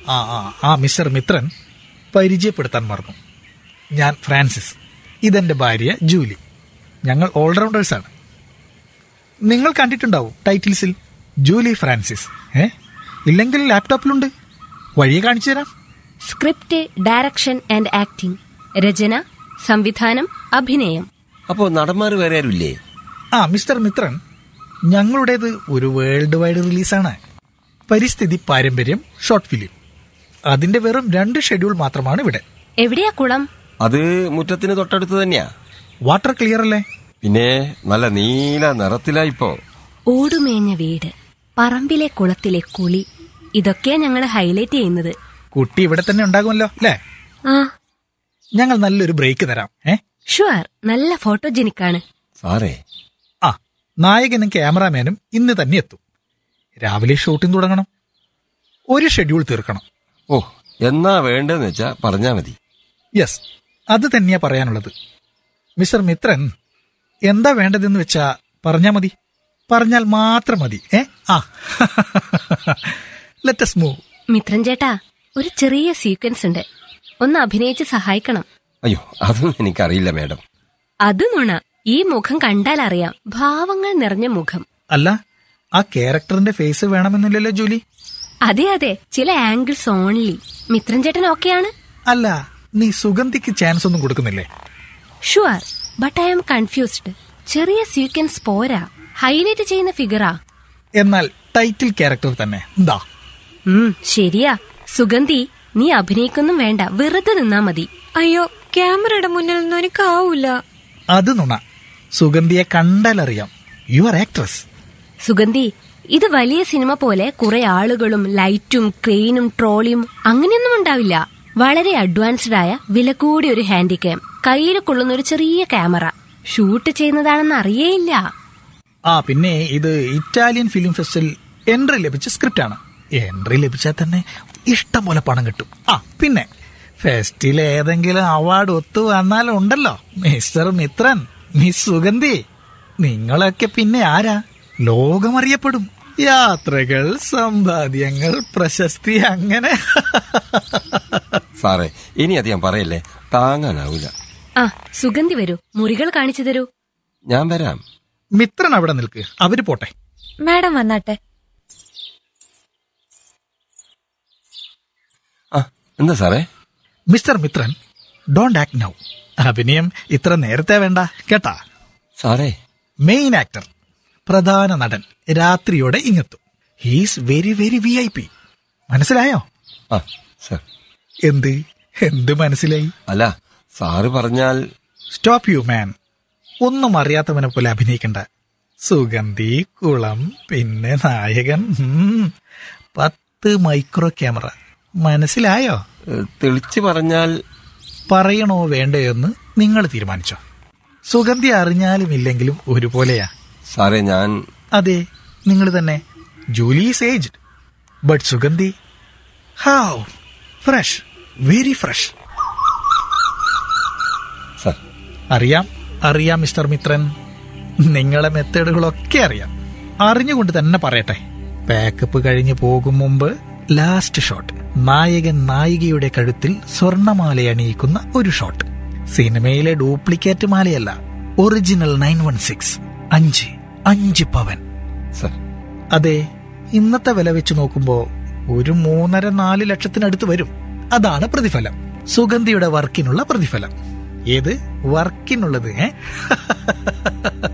ആ ആ ആ മിസ്റ്റർ മിത്രൻ പരിചയപ്പെടുത്താൻ മറന്നു ഞാൻ ഫ്രാൻസിസ് ഇതെന്റെ ഭാര്യ ജൂലി ഞങ്ങൾ ഓൾറൗണ്ടേഴ്സാണ് നിങ്ങൾ കണ്ടിട്ടുണ്ടാവും ടൈറ്റിൽസിൽ ജൂലി ഫ്രാൻസിസ് ഏ ഇല്ലെങ്കിൽ ലാപ്ടോപ്പിലുണ്ട് വഴിയെ കാണിച്ചു തരാം സ്ക്രിപ്റ്റ് ഡയറക്ഷൻ ആൻഡ് ആക്ടിംഗ് രചന സംവിധാനം അഭിനയം അപ്പോ നടന്മാർ വേറെ ആരുമില്ലേ ആ മിസ്റ്റർ മിത്രൻ ഞങ്ങളുടേത് ഒരു വേൾഡ് വൈഡ് റിലീസാണ് പരിസ്ഥിതി പാരമ്പര്യം ഷോർട്ട് ഫിലിം അതിന്റെ വെറും രണ്ട് ഷെഡ്യൂൾ മാത്രമാണ് ഇവിടെ എവിടെയാ കുളം അത് മുറ്റത്തിന് തൊട്ടടുത്ത് തന്നെയാ വാട്ടർ ക്ലിയർ അല്ലേ പിന്നെ നല്ല നീല നിറത്തിലാ ഇപ്പോ ഓടുമേഞ്ഞ വീട് പറമ്പിലെ കുളത്തിലെ കുളി ഇതൊക്കെയാ ഞങ്ങൾ ഹൈലൈറ്റ് ചെയ്യുന്നത് കുട്ടി ഇവിടെ തന്നെ ഉണ്ടാകുമല്ലോ അല്ലേ ആ ഞങ്ങൾ നല്ലൊരു ബ്രേക്ക് തരാം ഏ ഷുവർ നല്ല ഫോട്ടോജനിക് ആണ് സാറേ ആ നായകനും ക്യാമറാമാനും ഇന്ന് തന്നെ എത്തും രാവിലെ ഷൂട്ടിംഗ് തുടങ്ങണം ഒരു ഷെഡ്യൂൾ തീർക്കണം ഓ എന്നാ വേണ്ടെന്ന് വെച്ചാ പറഞ്ഞാ മതി യെസ് അത് തന്നെയാ പറയാനുള്ളത് മിസ്റ്റർ മിത്രൻ എന്താ വേണ്ടതെന്ന് വെച്ചാ പറഞ്ഞാ മതി പറഞ്ഞാൽ മാത്രം മതി ഏ ആ ലെറ്റസ് മൂവ് മിത്രൻ ചേട്ടാ ഒരു ചെറിയ സീക്വൻസ് ഉണ്ട് ഒന്ന് അഭിനയിച്ച് സഹായിക്കണം അയ്യോ അതൊന്നും എനിക്കറിയില്ല മാഡം അത് നുണ ഈ മുഖം കണ്ടാൽ അറിയാം ഭാവങ്ങൾ നിറഞ്ഞ മുഖം അല്ല ആ ക്യാരക്ടറിന്റെ ഫേസ് വേണമെന്നില്ലല്ലോ ജൂലി അതെ അതെ ചില ആംഗിൾസ് ഓൺലി മിത്രൻ ചേട്ടൻ ഓക്കെയാണ് അല്ല നീ സുഗന്ധിക്ക് ചാൻസ് ഒന്നും കൊടുക്കുന്നില്ലേ sure but I am confused ചെറിയ സീക്വൻസ് പോരാ ഹൈലൈറ്റ് ചെയ്യുന്ന ഫിഗറാ എന്നാൽ ടൈറ്റിൽ ക്യാരക്ടർ തന്നെ എന്താ ഉം ശരിയാ സുഗന്ധി നീ അഭിനയിക്കൊന്നും വേണ്ട വെറുതെ നിന്നാ മതി അയ്യോ ക്യാമറയുടെ മുന്നിൽ നിന്നും എനിക്കാവൂല അത് നുണ സുഗന്ധിയെ കണ്ടാലറിയാം യു ആർ ആക്ട്രസ് സുഗന്ധി ഇത് വലിയ സിനിമ പോലെ കുറെ ആളുകളും ലൈറ്റും ക്രെയിനും ട്രോളിയും അങ്ങനെയൊന്നും ഉണ്ടാവില്ല വളരെ അഡ്വാൻസ്ഡ് ആയ വില കൂടിയ ഒരു ഹാൻഡിക്യാം കയ്യിൽ കൊള്ളുന്ന ഒരു ചെറിയ ക്യാമറ ഷൂട്ട് ചെയ്യുന്നതാണെന്ന് അറിയേയില്ല ആ പിന്നെ ഇത് ഇറ്റാലിയൻ ഫിലിം ഫെസ്റ്റിൽ എൻട്രി ലഭിച്ച സ്ക്രിപ്റ്റ് ആണ് എൻട്രി ലഭിച്ചാൽ തന്നെ ഇഷ്ടം പോലെ പണം കിട്ടും ആ പിന്നെ ഫെസ്റ്റിൽ ഏതെങ്കിലും അവാർഡ് ഒത്തു വന്നാലും ഉണ്ടല്ലോ മിസ്റ്റർ മിത്രൻ മിസ് സുഗന്ധി നിങ്ങളൊക്കെ പിന്നെ ആരാ ലോകമറിയപ്പെടും യാത്രകൾ സമ്പാദ്യങ്ങൾ പ്രശസ്തി അങ്ങനെ സാറേ ഇനി അധികം പറയല്ലേ താങ്ങാനാവൂല ആ സുഗന്ധി വരൂ മുറികൾ കാണിച്ചു തരൂ ഞാൻ വരാം മിത്രൻ അവിടെ നിൽക്ക് അവര് പോട്ടെ മാഡം വന്നാട്ടെ ആ എന്താ സാറേ mister Mithran don't act now അഭിനയം ഇത്ര നേരത്തെ വേണ്ട കേട്ടാ സാറേ മെയിൻ ആക്ടർ പ്രധാന നടൻ രാത്രിയോടെ ഇങ്ങെത്തും he's very very V I P മനസ്സിലായോ ആ സാർ എന്ത് എന്ത് മനസ്സിലായി അല്ല സാറ് പറഞ്ഞാൽ സ്റ്റോപ്പ് യു മാൻ ഒന്നും അറിയാത്തവനെ പോലെ അഭിനയിക്കണ്ട സുഗന്ധി കുളം പിന്നെ നായകൻ ഉം. പത്ത് മൈക്രോ ക്യാമറ മനസ്സിലായോ ഏ, തെളിച്ച് പറഞ്ഞാൽ പറയണോ വേണ്ടയോ എന്ന് നിങ്ങൾ തീരുമാനിച്ചോ സുഗന്ധി അറിഞ്ഞാലും ഇല്ലെങ്കിലും ഒരുപോലെയാ സാറേ ഞാൻ അതെ നിങ്ങൾ തന്നെ Julie is aged but Sugandhi how fresh very fresh sir അറിയാം അറിയാം മിസ്റ്റർ മിത്രൻ നിങ്ങളെ മെത്തേഡുകളൊക്കെ അറിയാം അറിഞ്ഞുകൊണ്ട് തന്നെ പറയട്ടെ പാക്കപ്പ് കഴിഞ്ഞ് പോകും മുമ്പ് ലാസ്റ്റ് ഷോട്ട് നായകൻ നായികയുടെ കഴുത്തിൽ സ്വർണമാല അണിയിക്കുന്ന ഒരു ഷോട്ട് സിനിമയിലെ ഡ്യൂപ്ലിക്കേറ്റ് മാലയല്ല ഒറിജിനൽ നയൻ വൺ സിക്സ് അഞ്ച് അഞ്ച് പവൻ സാർ അതെ ഇന്നത്തെ വില വെച്ച് നോക്കുമ്പോ ഒരു മൂന്നര നാല് ലക്ഷത്തിനടുത്ത് വരും അതാണ് പ്രതിഫലം സുഗന്ധിയുടെ വർക്കിനുള്ള പ്രതിഫലം ഏത് വർക്കിനുള്ളത് ഏ